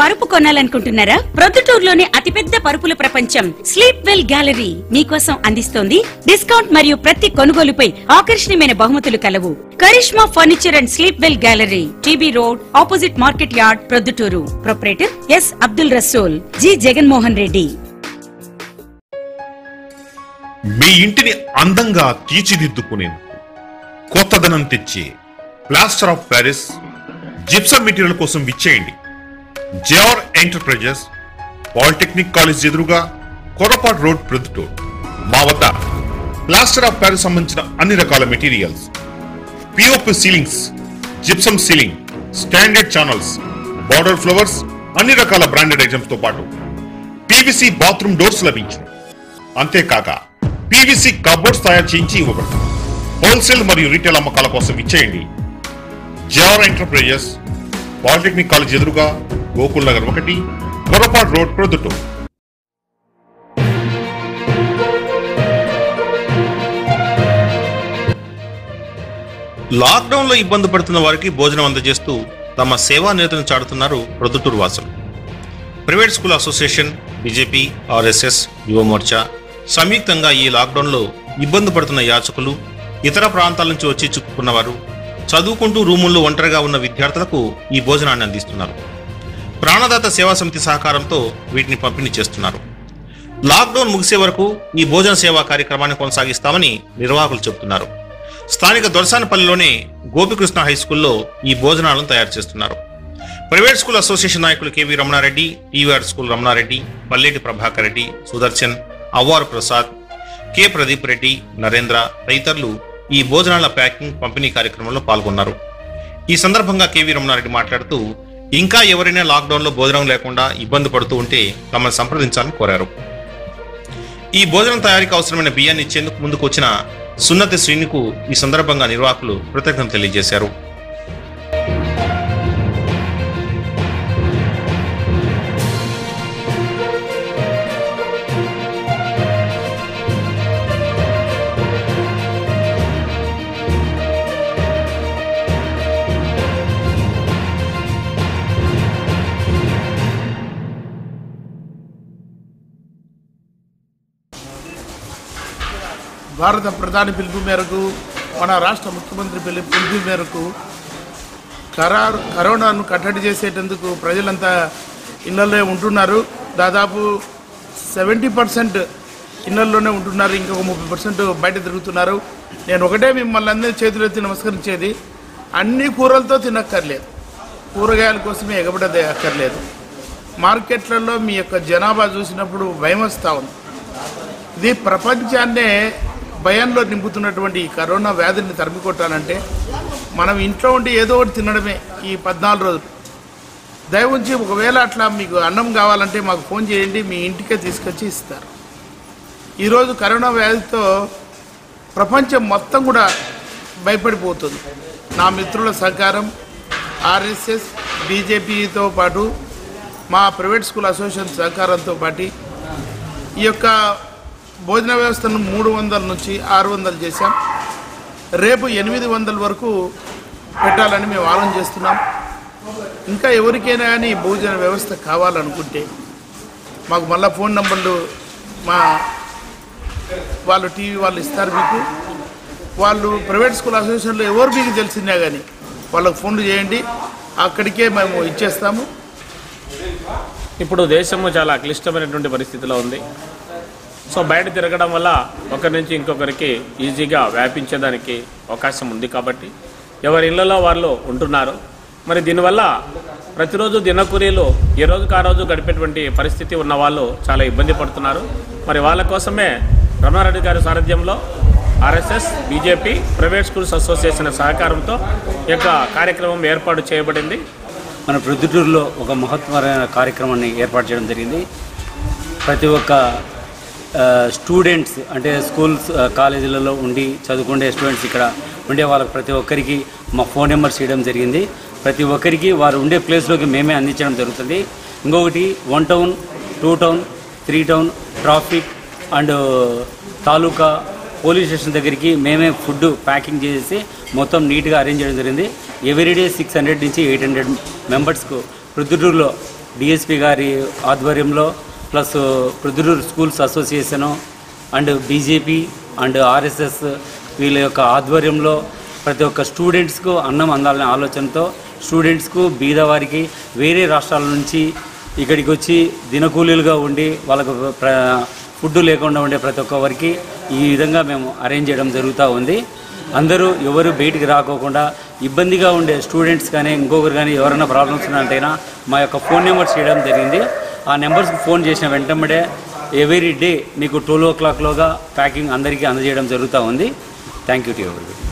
పరుపు కొనాలనుకుంటున్నారా ప్రొద్దుటూరులోని అతిపెద్ద పరుపుల ప్రపంచం స్లీప్ వెల్ గ్యాలరీ మీకోసం అందిస్తోంది డిస్కౌంట్ మరియు ప్రతి కొనుగోలుపై ఆకర్షణీయమైన బహుమతులు కలవు Karishma furniture and sleep well gallery TB road opposite market yard Proddatur proprietor S Abdul Rasool G Jaganmohan Reddy మీ ఇంటిని అందంగా తీర్చిదిద్దుకునేందుకు కొత్తదనం తెచ్చే plaster of Paris gypsum material కోసం విచ్చేయండి జేఆర్ ఎంటర్ప్రైజెస్ పాలిటెక్నిక్ కాలేజ్ ఎదురుగా కొరపాటు రోడ్ ప్రొద్దుటూర్ మా వద్ద ప్లాస్టర్ ఆఫ్ ప్యారిస్ సంబంధించిన అన్ని రకాల materials POP ceilings gypsum ceiling standard channels border flowers అన్ని రకాల బ్రాండెడ్ ఐటమ్స్ తో పాటు పీవీసీ బాత్రూమ్ డోర్స్ లభించును అంతేకాక పీవీసీ కబోర్డ్స్ తయారు చేయించి ఇవ్వబడుతుంది హోల్సేల్ మరియు రీటైల్ అమ్మకాల కోసం ఇచ్చేయండి జవహర్ ఎంటర్ప్రైజెస్ పాలిటెక్నిక్ కాలేజ్ ఎదురుగా గోకుల్ నగర్ ఒకటి కొరపాటు రోడ్ ప్రొద్దుటూరు లాక్డౌన్ లో ఇబ్బంది పడుతున్న వారికి భోజనం అందజేస్తూ తమ సేవా నేతను చాటుతున్నారు ప్రొద్దుటూరు వాసులు private school association BJP RSS Yuva Morcha సంయుక్తంగా ఈ లాక్డౌన్లో ఇబ్బంది పడుతున్న యాచకులు ఇతర ప్రాంతాల నుంచి వచ్చి చిక్కుకున్నవారు చదువుకుంటూ రూముల్లో ఒంటరిగా ఉన్న విద్యార్థులకు ఈ భోజనాన్ని అందిస్తున్నారు ప్రాణదాత సేవా సమితి సహకారంతో వీటిని పంపిణీ చేస్తున్నారు లాక్డౌన్ ముగిసే వరకు ఈ భోజన సేవా కార్యక్రమాన్ని కొనసాగిస్తామని నిర్వాహకులు చెబుతున్నారు స్థానిక దొరసానపల్లిలోని గోపికృష్ణ హై స్కూల్లో ఈ భోజనాలను తయారు చేస్తున్నారు ప్రైవేట్ స్కూల్ అసోసియేషన్ నాయకులు KV Ramana Reddy TVR school Ramana Reddy Palleti Prabhakar Reddy Sudarshan Avvaru Prasad K Pradeep Reddy Narendra తదితరులు ఈ భోజనాల ప్యాకింగ్ పంపిణీ కార్యక్రమంలో పాల్గొన్నారు ఈ సందర్భంగా కెవి రమణారెడ్డి మాట్లాడుతూ ఇంకా ఎవరైనా లాక్డౌన్లో భోజనం లేకుండా ఇబ్బంది పడుతూ ఉంటే తమను సంప్రదించాలని కోరారు ఈ భోజనం తయారీకి అవసరమైన బియ్యాన్ని ఇచ్చేందుకు ముందుకు వచ్చిన సున్నతి శ్రీనికు ఈ సందర్భంగా నిర్వాహకులు కృతజ్ఞతలు తెలియజేశారు భారత ప్రధాని పిలుపు మేరకు మన రాష్ట్ర ముఖ్యమంత్రి పిలు- పిలుపు మేరకు కరారు కరోనాను కట్టడి చేసేటందుకు ప్రజలంతా ఇళ్లలో ఉంటున్నారు దాదాపు సెవెంటీ పర్సెంట్ ఇళ్లలోనే ఉంటున్నారు ఇంకొక ముప్పై పర్సెంట్ బయట తిరుగుతున్నారు నేను ఒకటే మిమ్మల్ని అందరి చేతులెత్తి నమస్కరించేది అన్ని కూరలతో తినక్కర్లేదు కూరగాయల కోసమే ఎగబడదే అక్కర్లేదు మార్కెట్లలో మీ యొక్క జనాభా చూసినప్పుడు భయం వస్తూ ఉంది ఇది ప్రపంచాన్నే భయంలో నింపుతున్నటువంటి ఈ కరోనా వ్యాధిని తరిమి కొట్టాలంటే మనం ఇంట్లో ఉండి ఏదో ఒకటి తినడమే ఈ పద్నాలుగు రోజులు దయ ఉంచి ఒకవేళ అట్లా మీకు అన్నం కావాలంటే మాకు ఫోన్ చేయండి మీ ఇంటికే తీసుకొచ్చి ఇస్తారు ఈరోజు కరోనా వ్యాధితో ప్రపంచం మొత్తం కూడా భయపడిపోతుంది నా మిత్రుల సహకారం ఆర్ఎస్ఎస్ బీజేపీతో పాటు మా ప్రైవేట్ స్కూల్ అసోసియేషన్ సహకారంతో పాటు ఈ యొక్క భోజన వ్యవస్థను మూడు వందల నుంచి ఆరు వందలు చేశాం రేపు ఎనిమిది వందల వరకు పెట్టాలని మేము ఆలోచన చేస్తున్నాం ఇంకా ఎవరికైనా కానీ ఈ భోజన వ్యవస్థ కావాలనుకుంటే మాకు మళ్ళీ ఫోన్ నంబర్లు మా వాళ్ళు టీవీ వాళ్ళు ఇస్తారు మీకు వాళ్ళు ప్రైవేట్ స్కూల్ అసోసియేషన్లో ఎవరు మీకు తెలిసిందే కానీ వాళ్ళకి ఫోన్లు చేయండి అక్కడికే మేము ఇచ్చేస్తాము ఇప్పుడు దేశము చాలా క్లిష్టమైనటువంటి పరిస్థితిలో ఉంది సో బయట తిరగడం వల్ల ఒకరి నుంచి ఇంకొకరికి ఈజీగా వ్యాపించేదానికి అవకాశం ఉంది కాబట్టి ఎవరి ఇళ్లలో వాళ్ళు ఉంటున్నారు మరి దీనివల్ల ప్రతిరోజు దినకూలీలు ఏ రోజుకు ఆ రోజు గడిపేటువంటి పరిస్థితి ఉన్న వాళ్ళు చాలా ఇబ్బంది పడుతున్నారు మరి వాళ్ళ కోసమే రమణారెడ్డి గారి సారథ్యంలో RSS BJP private schools association సహకారంతో ఈ యొక్క కార్యక్రమం ఏర్పాటు చేయబడింది మన ప్రొద్దుటూరులో ఒక మహత్వమైన కార్యక్రమాన్ని ఏర్పాటు చేయడం జరిగింది ప్రతి ఒక్క ఆ, స్టూడెంట్స్ అంటే స్కూల్స్ ఆ, కాలేజీలలో ఉండి చదువుకునే స్టూడెంట్స్ ఇక్కడ ఉండే వాళ్ళకి ప్రతి ఒక్కరికి మా ఫోన్ నెంబర్స్ ఇవ్వడం జరిగింది ప్రతి ఒక్కరికి వారు ఉండే ప్లేస్లోకి మేమే అందించడం జరుగుతుంది ఇంకొకటి one town two town three town traffic and taluka police station దగ్గరికి మేమే ఫుడ్ ప్యాకింగ్ చేసి మొత్తం నీట్గా అరేంజ్ చేయడం జరిగింది ఎవ్రీడే సిక్స్ హండ్రెడ్ నుంచి ఎయిట్ హండ్రెడ్ మెంబర్స్కు ప్రొద్దుటూరులో డిఎస్పి గారి ఆధ్వర్యంలో plus Proddatur schools association and BJP and RSS వీళ్ళ యొక్క ఆధ్వర్యంలో ప్రతి ఒక్క స్టూడెంట్స్కు అన్నం అందాలనే ఆలోచనతో స్టూడెంట్స్కు బీదవారికి వేరే రాష్ట్రాల నుంచి ఇక్కడికి వచ్చి దినకూలీలుగా ఉండి వాళ్ళకు ప్ర ఫుడ్ లేకుండా ఉండే ప్రతి ఒక్కరికి ఈ విధంగా మేము అరేంజ్ చేయడం జరుగుతూ ఉంది అందరూ ఎవరు బయటికి రాకోకుండా ఇబ్బందిగా ఉండే స్టూడెంట్స్ కానీ ఇంకొకరు కానీ ఎవరైనా ప్రాబ్లమ్స్ ఉన్నట్టయినా మా యొక్క ఫోన్ నెంబర్స్ చేయడం జరిగింది ఆ నెంబర్స్కి ఫోన్ చేసిన వెంటనే ఎవ్రీ డే మీకు ట్వెల్వ్ ఓ క్లాక్లోగా ప్యాకింగ్ అందరికీ అందజేయడం జరుగుతూ ఉంది థ్యాంక్ యూ టు ఎవరి